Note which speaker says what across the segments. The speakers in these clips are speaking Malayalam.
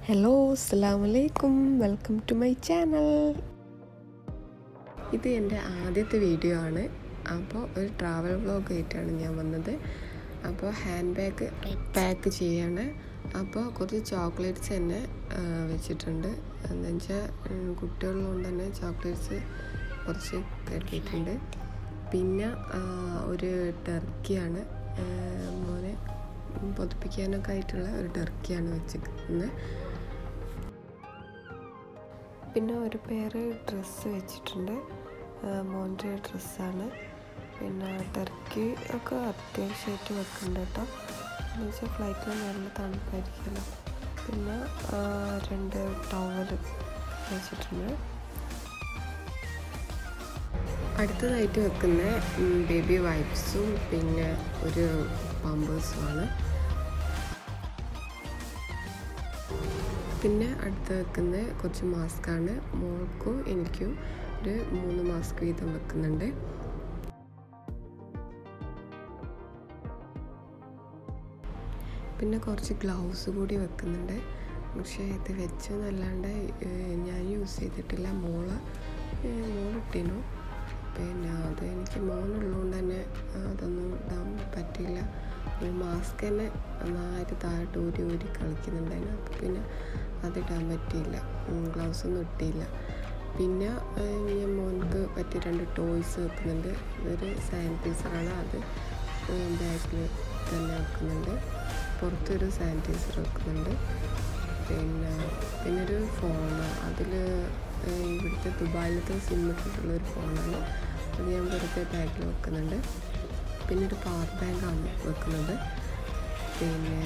Speaker 1: ഹലോ അസ്സാം വലൈക്കും വെൽക്കം ടു മൈ ചാനൽ ഇത് എൻ്റെ ആദ്യത്തെ വീഡിയോ ആണ് അപ്പോൾ ഒരു ട്രാവൽ വ്ളോഗ് ആയിട്ടാണ് ഞാൻ വന്നത് അപ്പോൾ ഹാൻഡ് ബാഗ് പാക്ക് ചെയ്യാണ് അപ്പോൾ കുറച്ച് ചോക്ലേറ്റ്സ് തന്നെ ആ, വെച്ചിട്ടുണ്ട് എന്താ വെച്ചാൽ കുട്ടികളുകൊണ്ട് തന്നെ ചോക്ലേറ്റ്സ് കുറച്ച് കരുതിയിട്ടുണ്ട് പിന്നെ ആ, ഒരു ടർക്കിയാണ് ആ, മോനെ പൊതിപ്പിക്കാനൊക്കെ ആയിട്ടുള്ള ഒരു ടർക്കിയാണ് വെച്ചിരിക്കുന്നത് പിന്നെ ഒരു പേര് ഡ്രസ്സ് വെച്ചിട്ടുണ്ട് ആ, മോൻ്റെ ഡ്രസ്സാണ് പിന്നെ ടർക്കി ഒക്കെ അത്യാവശ്യമായിട്ട് വെക്കുന്നുണ്ട് കേട്ടോ എന്ന് വെച്ചാൽ ഫ്ലൈറ്റിൽ നല്ല തണുപ്പായിരിക്കുമല്ലോ പിന്നെ ആ, രണ്ട് ടവൽ വെച്ചിട്ടുണ്ട് അടുത്തതായിട്ട് വെക്കുന്ന ബേബി വൈപ്സും പിന്നെ ഒരു പമ്പേഴ്സുമാണ് പിന്നെ അടുത്ത് വെക്കുന്ന കുറച്ച് മാസ്കാണ് മോൾക്കും എനിക്കും ഒരു മൂന്ന് മാസ്ക് വീതം വെക്കുന്നുണ്ട് പിന്നെ കുറച്ച് ഗ്ലൗസ് കൂടി വെക്കുന്നുണ്ട് പക്ഷേ ഇത് വെച്ചെന്നല്ലാണ്ട് ഏഹ്, ഞാൻ യൂസ് ചെയ്തിട്ടില്ല മോള് ഏഹ്, മോളിട്ടിനു പിന്നെ അത് എനിക്ക് മോനുള്ളതുകൊണ്ട് തന്നെ അതൊന്നും ഇടാൻ പറ്റില്ല ഒരു മാസ്ക് തന്നെ നന്നായിട്ട് താഴോട്ട് ഊരി ഊരി കളിക്കുന്നുണ്ടായിരുന്നു അപ്പോൾ പിന്നെ അതിടാൻ പറ്റിയില്ല ഗ്ലൗസ് ഒന്നും ഇട്ടില്ല പിന്നെ ഏഹ്, ഞാൻ മോൻക്ക് പറ്റിയ രണ്ട് ടോയ്സ് വെക്കുന്നുണ്ട് ഇതൊരു സാനിറ്റൈസറാണ് അത് ബാഗിൽ തന്നെ വെക്കുന്നുണ്ട് പുറത്തൊരു സാനിറ്റൈസർ വെക്കുന്നുണ്ട് പിന്നെ പിന്നെ ഒരു ഫോണ് അതിൽ ഇവിടുത്തെ ദുബായിലത്തെ സിം ഇട്ടിട്ടുള്ള ഒരു ഫോണാണ് അത് ഞാൻ വെറുതെ ബാഗിൽ വെക്കുന്നുണ്ട് പിന്നെ ഒരു പവർ ബാങ്കാണ് വെക്കുന്നത് പിന്നെ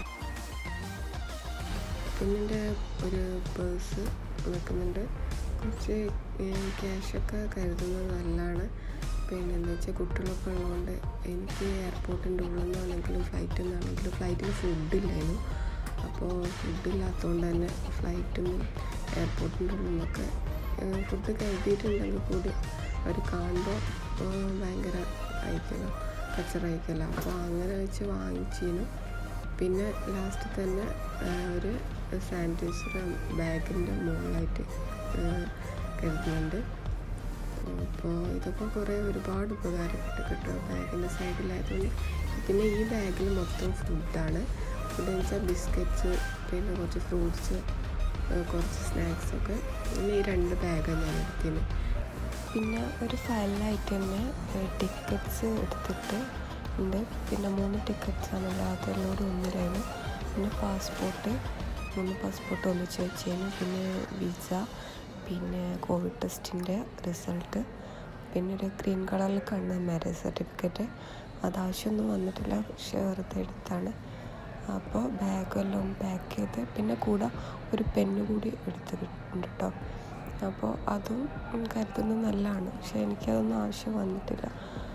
Speaker 1: പിന്നെ എൻ്റെ ഒരു പേഴ്സ് വെക്കുന്നുണ്ട് കുറച്ച് ക്യാഷൊക്കെ കരുതുന്നത് നല്ലതാണ് പിന്നെ എന്താ വെച്ചാൽ കുട്ടികളൊക്കെ ഉള്ളതുകൊണ്ട് എനിക്ക് എയർപോർട്ടിൻ്റെ ഉള്ളിൽ നിന്നാണെങ്കിലും ഫ്ലൈറ്റിൽ നിന്നാണെങ്കിലും ഫ്ലൈറ്റിൽ ഫുഡില്ലായിരുന്നു അപ്പോൾ ഫുഡില്ലാത്തതുകൊണ്ട് തന്നെ ഫ്ലൈറ്റിൽ നിന്നും എയർപോർട്ടിൻ്റെ ഉള്ളിൽ നിന്നൊക്കെ ഫുഡ് കരുതിയിട്ടുണ്ടെങ്കിൽ കൂടി അവർ കാണുമ്പോൾ ഭയങ്കര അയക്കലോ കച്ചറയക്കലോ അപ്പോൾ അങ്ങനെ വെച്ച് വാങ്ങിച്ചിരുന്നു പിന്നെ ലാസ്റ്റ് തന്നെ ആ, ഒരു സാനിറ്റൈസർ ബാഗിൻ്റെ മുകളിലായിട്ട് ആ, കരുതുന്നുണ്ട് അപ്പോൾ ഇതൊക്കെ കുറേ ഒരുപാട് ഉപകാരപ്പെട്ടു കേട്ടോ ബാഗിൻ്റെ സൈഡിലായതുകൊണ്ട് പിന്നെ ഈ ബാഗിൽ മൊത്തം ഫുഡാണ് ഫുഡ് വെച്ചാൽ ബിസ്ക്കറ്റ്സ് പിന്നെ കുറച്ച് ഫ്രൂട്ട്സ് കുറച്ച് സ്നാക്സൊക്കെ പിന്നെ ഈ രണ്ട് ബാഗാണ് ഞാൻ എടുത്തിന് പിന്നെ ഒരു ഫയലിലായിട്ട് തന്നെ ടിക്കറ്റ്സ് എടുത്തിട്ട് ഉണ്ട് പിന്നെ മൂന്ന് ടിക്കറ്റ്സ് ആണ് അതെല്ലാം ഒന്നിലായിരുന്നു പിന്നെ പാസ്പോർട്ട് മൂന്ന് പാസ്പോർട്ട് ഒന്നിച്ച് വെച്ചതിന് പിന്നെ വിസ പിന്നെ കോവിഡ് ടെസ്റ്റിൻ്റെ റിസൾട്ട് പിന്നെ ഒരു ഗ്രീൻ കളറിൽ കാണുന്ന മാരേജ് സർട്ടിഫിക്കറ്റ് അത് ആവശ്യമൊന്നും വന്നിട്ടില്ല പക്ഷേ വെറുതെ എടുത്താണ് അപ്പോൾ ബാഗെല്ലാം പാക്ക് ചെയ്ത് പിന്നെ കൂടെ ഒരു പെണ്ണ് കൂടി എടുത്തിട്ടുണ്ട് കേട്ടോ അപ്പോൾ അതും കരുതുന്നത് നല്ലതാണ് പക്ഷേ എനിക്കതൊന്നും ആവശ്യം വന്നിട്ടില്ല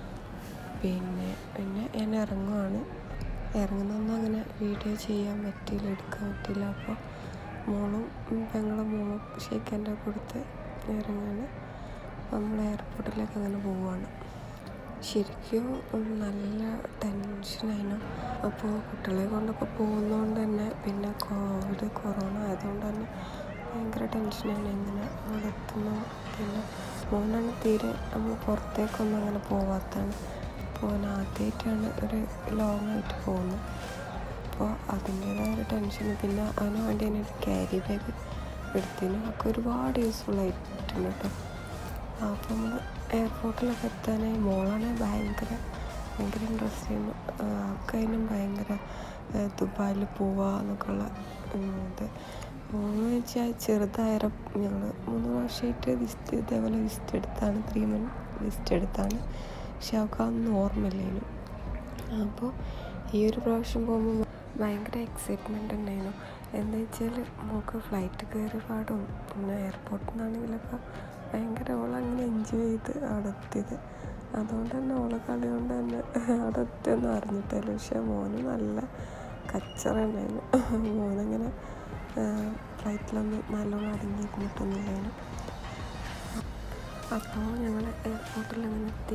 Speaker 1: പിന്നെ പിന്നെ ഞാൻ ഇറങ്ങുവാണ് ഇറങ്ങുന്നൊന്നും അങ്ങനെ വീഡിയോ ചെയ്യാൻ പറ്റിയില്ല എടുക്കാൻ പറ്റില്ല അപ്പോൾ മോളും ഉം, പെങ്ങളും മോളും ഷേക്കൻ്റെ കൊടുത്ത് ഇറങ്ങാണ് നമ്മൾ എയർപോർട്ടിലേക്ക് അങ്ങനെ പോവുകയാണ് ശരിക്കും ഉം, നല്ല ടെൻഷനായിരുന്നു അപ്പോൾ കുട്ടികളെ കൊണ്ടൊക്കെ പോകുന്നതുകൊണ്ട് തന്നെ പിന്നെ കോവിഡ് കൊറോണ ആയതുകൊണ്ട് തന്നെ ഭയങ്കര ടെൻഷനാണ് എങ്ങനെ അവിടെ എത്തുന്നു പിന്നെ മോനാണ് തീരെ നമ്മൾ പുറത്തേക്കൊന്നും അങ്ങനെ പോവാത്തതാണ് പോകാൻ ആദ്യമായിട്ടാണ് ഒരു ലോങ് ആയിട്ട് പോകുന്നത് അപ്പോൾ അതിൻ്റേതായ ഒരു ടെൻഷൻ പിന്നെ അതിന് വേണ്ടി തന്നെ ഒരു ക്യാരി ബാഗ് എടുത്തതിന് ഒക്കെ ഒരുപാട് യൂസ്ഫുൾ ആയിട്ടുണ്ട് കേട്ടോ അപ്പോൾ നമ്മൾ എയർപോർട്ടിലൊക്കെ എത്താനായി മോളാണെങ്കിൽ ഭയങ്കര ഭയങ്കര ഇൻട്രസ്റ്റ് ചെയ്യുന്നു ഒക്കെ അതിനും ഭയങ്കര ദുബായിൽ പോവുക എന്നൊക്കെയുള്ള ഉം, ഇത് മൂന്ന് വെച്ചാൽ ചെറുതായാലും ഞങ്ങൾ മൂന്ന് പ്രാവശ്യമായിട്ട് വിസിറ്റ് ഇതേപോലെ വിസിറ്റ് എടുത്താണ് ത്രീ മന്ത് വിസിറ്റ് എടുത്താണ് പക്ഷെ അവൾക്ക് അതൊന്നും ഓർമ്മയില്ലേനു അപ്പോൾ ഈ ഒരു പ്രാവശ്യം പോകുമ്പോൾ ഭയങ്കര എക്സൈറ്റ്മെൻ്റ് ഉണ്ടായിരുന്നു എന്താ വെച്ചാൽ നമുക്ക് ഫ്ലൈറ്റ് കയറി പാടും പിന്നെ എയർപോർട്ടിൽ നിന്നാണെങ്കിലൊക്കെ ഭയങ്കര ഓളങ്ങനെ എൻജോയ് ചെയ്ത് അവിടെ എത്തിയത് അതുകൊണ്ട് തന്നെ ഓളെ കളി കൊണ്ട് തന്നെ അവിടെ എത്തിയൊന്നും അറിഞ്ഞിട്ടില്ല പക്ഷെ മോന് നല്ല കച്ചറ ഉണ്ടായിരുന്നു മോനങ്ങനെ ഫ്ലൈറ്റിലൊന്നും നല്ലോണം അടങ്ങിയിരുന്നിട്ടൊന്നുമില്ലായിരുന്നു അപ്പോൾ ഞങ്ങൾ എയർപോർട്ടിൽ അങ്ങനെ എത്തി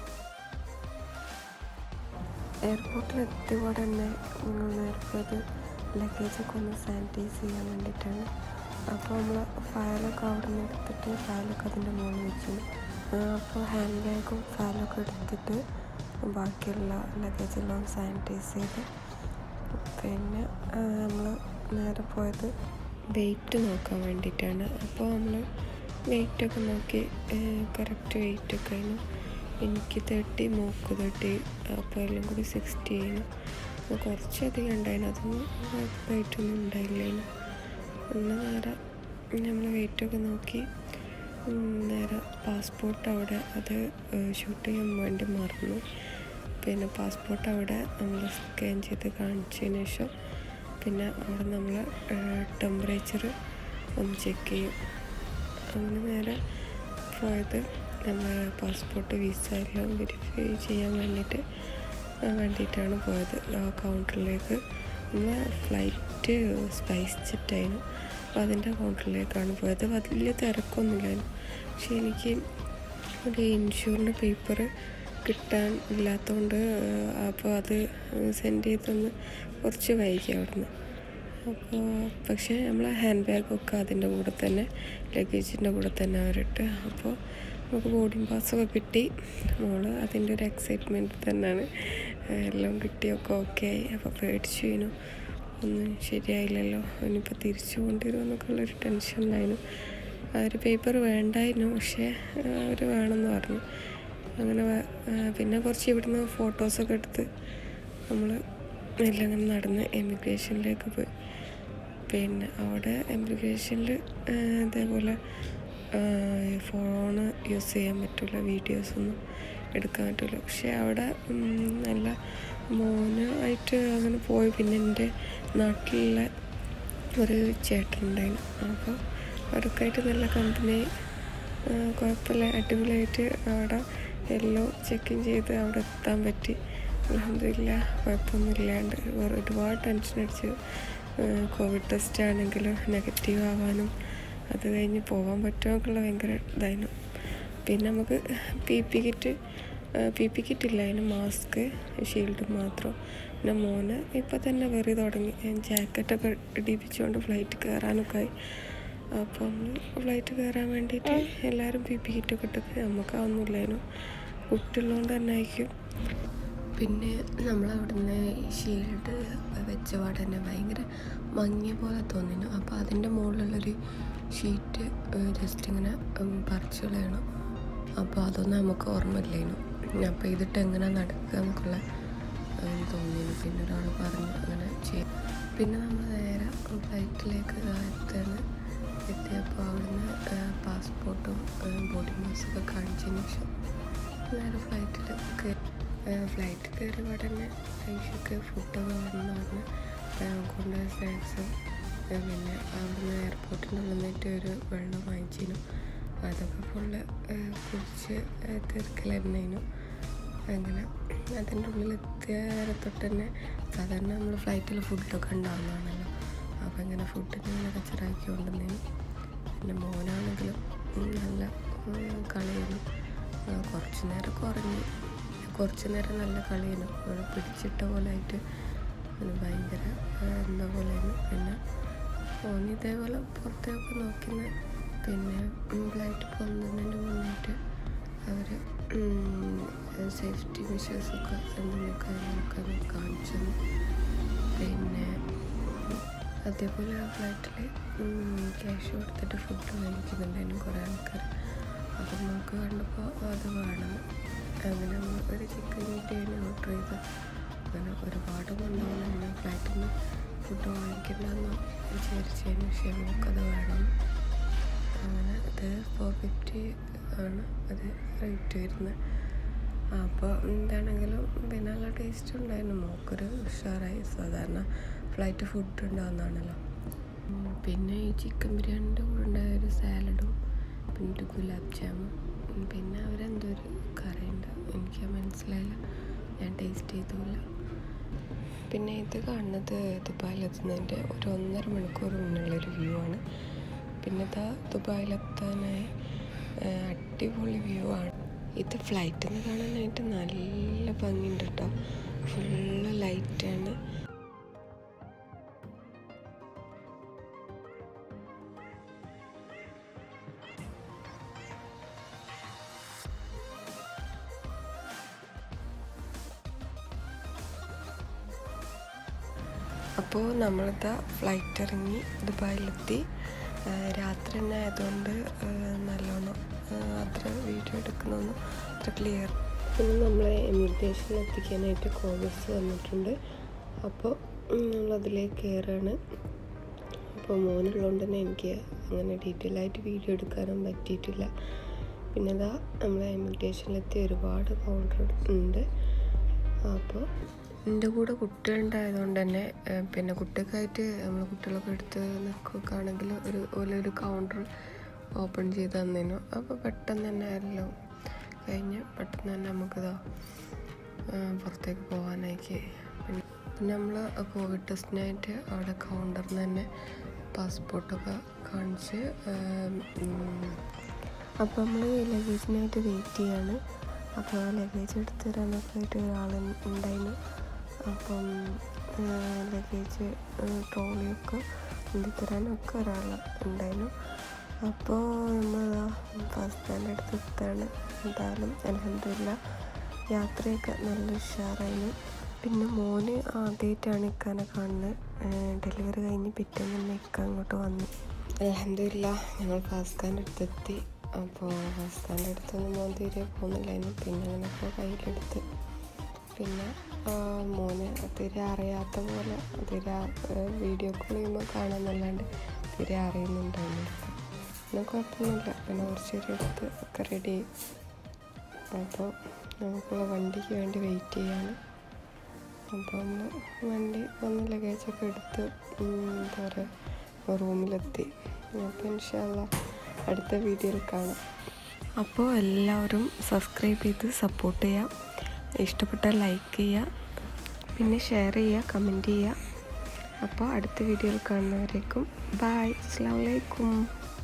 Speaker 1: എയർപോർട്ടിൽ എത്തിയപാടെ തന്നെ ഞങ്ങൾ നേരത്തെ അത് ലഗേജൊക്കെ ഒന്ന് സാനിറ്റൈസ് ചെയ്യാൻ വേണ്ടിയിട്ടാണ് അപ്പോൾ നമ്മൾ ഫയലൊക്കെ അവിടെ നിന്ന് എടുത്തിട്ട് ഫയലൊക്കെ അതിൻ്റെ മുകളിൽ വെച്ചു അപ്പോൾ ഹാൻഡ് ബാഗും ഫയലൊക്കെ എടുത്തിട്ട് ബാക്കിയുള്ള ലഗേജെല്ലാം സാനിറ്റൈസ് ചെയ്ത് പിന്നെ നമ്മൾ നേരെ പോയത് വെയിറ്റ് നോക്കാൻ വേണ്ടിയിട്ടാണ് അപ്പോൾ നമ്മൾ വെയിറ്റൊക്കെ നോക്കി കറക്റ്റ് വെയിറ്റൊക്കെ ആയിരുന്നു എനിക്ക് തേർട്ടി മോക്ക് തേർട്ടി അപ്പോൾ എല്ലാം കൂടി സിക്സ്റ്റി ആയിരുന്നു അപ്പോൾ കുറച്ചധികം ഉണ്ടായിരുന്നു അതൊന്നും വെയിറ്റൊന്നും ഉണ്ടായില്ലായിരുന്നു ഒന്ന് നേരെ നമ്മൾ വെയിറ്റൊക്കെ നോക്കി നേരെ പാസ്പോർട്ട് അവിടെ അത് ഷൂട്ട് ചെയ്യാൻ വേണ്ടി മറന്നു പിന്നെ പാസ്പോർട്ട് അവിടെ നമ്മൾ സ്കാൻ ചെയ്ത് കാണിച്ചതിന് ശേഷം പിന്നെ അവിടെ നമ്മൾ ടെമ്പറേച്ചർ ഒന്ന് ചെക്ക് ചെയ്യും അങ്ങനെ നേരെ പോയത് നമ്മൾ പാസ്പോർട്ട് വിസ എല്ലാം വെരിഫൈ ചെയ്യാൻ വേണ്ടിയിട്ട് വേണ്ടിയിട്ടാണ് പോയത് ആ കൗണ്ടറിലേക്ക് നമ്മൾ ഫ്ലൈറ്റ് സ്പൈസ് ജെറ്റായിരുന്നു അപ്പോൾ അതിൻ്റെ കൗണ്ടറിലേക്കാണ് പോയത് വലിയ തിരക്കൊന്നുമില്ലായിരുന്നു പക്ഷേ എനിക്ക് ഒരു ഇൻഷുറിൻ്റെ പേപ്പർ കിട്ടാൻ ഇല്ലാത്തതുകൊണ്ട് അപ്പോൾ അത് സെൻഡ് ചെയ്തൊന്ന് കുറച്ച് വൈകി അവിടുന്ന് അപ്പോൾ പക്ഷേ നമ്മൾ ഹാൻഡ് ബാഗൊക്കെ അതിൻ്റെ കൂടെ തന്നെ ലഗേജിൻ്റെ കൂടെ തന്നെ അവരിട്ട് അപ്പോൾ നമുക്ക് ബോർഡിംഗ് പാസ്സൊക്കെ കിട്ടി മോള് അതിൻ്റെ ഒരു എക്സൈറ്റ്മെൻറ്റ് തന്നെയാണ് എല്ലാം കിട്ടിയൊക്കെ ഓക്കെ ആയി അപ്പോൾ പേടിച്ചു കഴിഞ്ഞു ഒന്നും ശരിയായില്ലല്ലോ ഇനിയിപ്പോൾ തിരിച്ചു കൊണ്ടുവരുമോ എന്നൊക്കെ ഉള്ളൊരു ടെൻഷനിലായിരുന്നു ആ ഒരു പേപ്പർ വേണ്ടായിരുന്നു പക്ഷേ അവർ വേണമെന്ന് പറഞ്ഞു അങ്ങനെ പിന്നെ കുറച്ച് ഇവിടുന്ന് ഫോട്ടോസൊക്കെ എടുത്ത് നമ്മൾ എല്ലാം ഇങ്ങനെ നടന്ന് എമിഗ്രേഷനിലേക്ക് പോയി പിന്നെ അവിടെ എമിഗ്രേഷനിൽ ഇതേപോലെ ഫോണ് യൂസ് ചെയ്യാൻ പറ്റില്ല വീഡിയോസൊന്നും എടുക്കാൻ പറ്റില്ല പക്ഷേ അവിടെ നല്ല മോനായിട്ട് അങ്ങനെ പോയി പിന്നെ എൻ്റെ നാട്ടിലുള്ള ഒരു ചേട്ടനുണ്ടായിരുന്നു അപ്പോൾ അവരൊക്കെ ആയിട്ട് നല്ല കമ്പനി കുഴപ്പമില്ല അടിപൊളിയായിട്ട് അവിടെ എല്ലാം ചെക്കിങ് ചെയ്ത് അവിടെ എത്താൻ പറ്റി അലഹമില്ല കുഴപ്പമൊന്നുമില്ലാണ്ട് ഒരുപാട് ടെൻഷൻ അടിച്ചു കോവിഡ് ടെസ്റ്റ് ആണെങ്കിലും നെഗറ്റീവ് ആവാനും അത് കഴിഞ്ഞ് പോകാൻ പറ്റുമൊക്കെയുള്ള ഭയങ്കര ഇതായിരുന്നു പിന്നെ നമുക്ക് P P kit P P kit ഇല്ല അതിന് മാസ്ക് ഷീൽഡ് മാത്രം പിന്നെ മോന് ഇപ്പം തന്നെ വെറി തുടങ്ങി ജാക്കറ്റൊക്കെ ഇടിപ്പിച്ചുകൊണ്ട് ഫ്ലൈറ്റ് കയറാനൊക്കെ ആയി അപ്പം ഫ്ലൈറ്റ് കയറാൻ വേണ്ടിയിട്ട് എല്ലാവരും പി പി കിറ്റൊക്കെ ഇട്ടൊക്കെ നമുക്ക് അതൊന്നുമില്ലായിരുന്നു കുട്ടിയുള്ളതുകൊണ്ട് തന്നെ ആയിരിക്കും പിന്നെ നമ്മളവിടുന്ന് ഷീൽഡ് വെച്ച പാടെ തന്നെ ഭയങ്കര മങ്ങിയ പോലെ തോന്നിനു അപ്പോൾ അതിൻ്റെ മുകളിലുള്ളൊരു ഷീറ്റ് ജസ്റ്റ് ഇങ്ങനെ പറിച്ചു കളയണം അപ്പോൾ അതൊന്നും നമുക്ക് ഓർമ്മയില്ലേനു അപ്പോൾ ഇതിട്ട് എങ്ങനെ നടക്കുക എന്നൊക്കെയുള്ള തോന്നിയിരുന്നു പിന്നെ ഒരാൾ പറഞ്ഞു അങ്ങനെ ചെയ്യും പിന്നെ നമ്മൾ നേരെ ഫ്ലൈറ്റിലേക്ക് എത്താണ് എത്തിയപ്പോൾ അവിടുന്ന് പാസ്പോർട്ടും ബോർഡിംഗ് പാസ്സൊക്കെ കാണിച്ചതിന് ശേഷം നേരെ ഫ്ലൈറ്റിൽ ഫ്ലൈറ്റ് കയറി ഉടനെ ഐഷക്ക് ഫുഡൊക്കെ വേണമെന്ന് പറഞ്ഞ് കൊണ്ടുപോയ സ്നാക്സ് പിന്നെ അവിടുന്ന് എയർപോർട്ടിൻ്റെ ഉള്ളിൽ നിന്നിട്ട് ഒരു വെള്ളം വാങ്ങിച്ചിരുന്നു അതൊക്കെ ഫുള്ള് കുടിച്ച് തീർക്കലായിരുന്നു അങ്ങനെ അതിൻ്റെ ഉള്ളിൽ എത്തിയ തൊട്ട് തന്നെ സാധാരണ നമ്മൾ ഫ്ലൈറ്റിൽ ഫുഡൊക്കെ ഉണ്ടാവുന്നതാണല്ലോ അപ്പോൾ ഇങ്ങനെ ഫുഡിന് ഇങ്ങനെ കച്ചറാക്കി കൊണ്ടുവന്നേന് പിന്നെ മോനാണെങ്കിലും നല്ല കളിയായിരുന്നു കുറച്ച് നേരം കുറഞ്ഞു കുറച്ച് നേരം നല്ല കളിയായിരുന്നു അവിടെ പിടിച്ചിട്ട പോലെ ആയിട്ട് ഭയങ്കര എന്താ പോലെയായിരുന്നു പിന്നെ ഓന് ഇതേപോലെ പുറത്തേക്ക് നോക്കുന്ന പിന്നെ ഫ്ലൈറ്റ് പോകുന്നതിന് മുന്നായിട്ട് അവർ സേഫ്റ്റി മെഷേഴ്സൊക്കെ എന്തെങ്കിലുമൊക്കെ നമുക്കത് കാണിച്ചു പിന്നെ അതേപോലെ ആ ഫ്ലൈറ്റിൽ ക്യാഷ് കൊടുത്തിട്ട് ഫുഡ് മേടിക്കുന്നുണ്ടായിരുന്നു കുറേ ആൾക്കാർ അപ്പം നമുക്ക് കണ്ടപ്പോൾ അത് വേണം അങ്ങനെ നമ്മൾ ഒരു ചിക്കൻ മീറ്റാണ് ഓർഡർ ചെയ്ത് അങ്ങനെ ഒരുപാട് കൊണ്ടുപോകുന്നുണ്ട് ഫ്ലൈറ്റിൽ നിന്ന് ഫുഡ് വാങ്ങിക്കണ്ടെന്ന് വിചാരിച്ചതിന് പക്ഷേ നമുക്കത് വേണം അങ്ങനെ അത് ഫോർ ഫിഫ്റ്റി ആണ് അത് റേറ്റ് വരുന്നത് അപ്പോൾ എന്താണെങ്കിലും പിന്നെ നല്ല ടേസ്റ്റ് ഉണ്ടായിരുന്നു മോക്കൊരു ഉഷാറായി സാധാരണ ഫ്ലൈറ്റ് ഫുഡ് ഉണ്ടാകുന്നതാണല്ലോ പിന്നെ ഈ ചിക്കൻ ബിരിയാണിൻ്റെ കൂടെ ഉണ്ടായ ഒരു സാലഡും പിന്നെ ഒരു ഗുലാബ് ജാമും പിന്നെ അവരെന്തോ ഒരു കറിയുണ്ട് എനിക്ക് മനസ്സിലായില്ല ഞാൻ ടേസ്റ്റ് ചെയ്തില്ല പിന്നെ ഇത് കാണുന്നത് ദുബായിലെത്തുന്നതിൻ്റെ ഒരു ഒന്നര മണിക്കൂർ മുന്നുള്ളൊരു വ്യൂ ആണ് പിന്നെ ഇതാ ദുബായിലെത്താനായി അടിപൊളി വ്യൂ ആണ് ഇത് ഫ്ലൈറ്റിൽ നിന്ന് കാണാനായിട്ട് നല്ല ഭംഗിയുണ്ട് കേട്ടോ ഫുള്ള് ലൈറ്റാണ് അപ്പോൾ നമ്മളിതാ ഫ്ലൈറ്റ് ഇറങ്ങി ദുബായിലെത്തി ആ, രാത്രി തന്നെ ആയതുകൊണ്ട് ആ, നല്ലോണം ആ, അത്ര വീഡിയോ എടുക്കുന്നൊന്നും അത്ര ക്ലിയർ പിന്നെ നമ്മളെ ഇമിഗ്രേഷനിൽ എത്തിക്കാനായിട്ട് കോവിഡ്സ് വന്നിട്ടുണ്ട് അപ്പോൾ നമ്മളതിലേക്ക് കയറാണ് അപ്പോൾ മോനുള്ളതുകൊണ്ട് തന്നെ എനിക്ക് അങ്ങനെ ഡീറ്റെയിൽ ആയിട്ട് വീഡിയോ എടുക്കാനും പറ്റിയിട്ടില്ല പിന്നെ ഇതാ നമ്മളെ ഇമിഗ്രേഷനിലെത്തി ഒരുപാട് കൗണ്ടർ ഉണ്ട് അപ്പോൾ എൻ്റെ കൂടെ കുട്ടികളുണ്ടായതുകൊണ്ട് തന്നെ ഏഹ്, പിന്നെ കുട്ടികൾക്കായിട്ട് നമ്മൾ കുട്ടികളൊക്കെ എടുത്ത് നിൽക്കുകയാണെങ്കിൽ ഒരു ഓല ഒരു കൗണ്ടർ ഓപ്പൺ ചെയ്ത് തന്നേനു അപ്പോൾ പെട്ടെന്ന് തന്നെ എല്ലാം കഴിഞ്ഞ് പെട്ടെന്ന് തന്നെ നമുക്കിതാ ഏഹ്, പുറത്തേക്ക് പോകാനായിട്ട് പിന്നെ പിന്നെ നമ്മൾ കോവിഡ് ടെസ്റ്റിനായിട്ട് അവിടെ കൗണ്ടറിൽ നിന്ന് തന്നെ പാസ്പോർട്ടൊക്കെ കാണിച്ച് അപ്പോൾ നമ്മൾ ലഗേജിനായിട്ട് വെയിറ്റ് ചെയ്യാണ് അപ്പോൾ ലഗേജ് എടുത്ത് തരാനൊക്കെ ആയിട്ട് ഒരാൾ ഉണ്ടായിരുന്നു അപ്പം ലഗേജ് ട്രോളിയൊക്കെ ഉന്തി തരാനൊക്കെ ഒരാൾ ഉണ്ടായിരുന്നു അപ്പോൾ നമ്മൾ ഫസ്റ്റ് സ്റ്റാൻഡ് അടുത്ത് എത്താണ് എന്തായാലും അലഹമില്ല യാത്രയൊക്കെ നല്ല ഉഷാറായിരുന്നു പിന്നെ മോന് ആദ്യമായിട്ടാണ് ഇക്കാനെ കാണുന്നത് ഡെലിവറി കഴിഞ്ഞ് പിറ്റേന്ന് തന്നെ ഇക്ക അങ്ങോട്ട് വന്നു അലഹമില്ല ഞങ്ങൾ ഫാസ്ഖാൻ്റെ അടുത്തെത്തി അപ്പോൾ ഫാസ്ഖാൻ്റെ അടുത്തൊന്നും മോൻ തീരെ പോകുന്നില്ലായിരുന്നു പിന്നെ അങ്ങനെയൊക്കെ കയ്യിലെടുത്ത് പിന്നെ ആ, മോന് തീരെ അറിയാത്ത പോലെ തീരെ വീഡിയോ കോൾ ചെയ്യുമ്പോൾ കാണാമെന്നല്ലാണ്ട് തീരെ അറിയുന്നുണ്ടായിരുന്നില്ല പിന്നെ കുഴപ്പമൊന്നുമില്ല പിന്നെ കുറച്ച് നേരം എടുത്ത് ഒക്കെ റെഡി അപ്പോൾ നമുക്കുള്ള വണ്ടിക്ക് വേണ്ടി വെയിറ്റ് ചെയ്യാണ് അപ്പോൾ നമ്മൾ വണ്ടി വന്ന് ലഗേജൊക്കെ എടുത്ത് ഉം, എന്താ പറയുക റൂമിലെത്തി അപ്പോൾ ഇൻഷാല്ല അടുത്ത വീഡിയോയിൽ കാണാം അപ്പോൾ എല്ലാവരും സബ്സ്ക്രൈബ് ചെയ്ത് സപ്പോർട്ട് ചെയ്യുക ഇഷ്ടപ്പെട്ടാൽ ലൈക്ക് ചെയ്യുക പിന്നെ ഷെയർ ചെയ്യുക കമൻറ്റ് ചെയ്യുക അപ്പോൾ അടുത്ത വീഡിയോയിൽ കാണുന്നവരേക്കും ബായ് അസ്സാം വലൈക്കും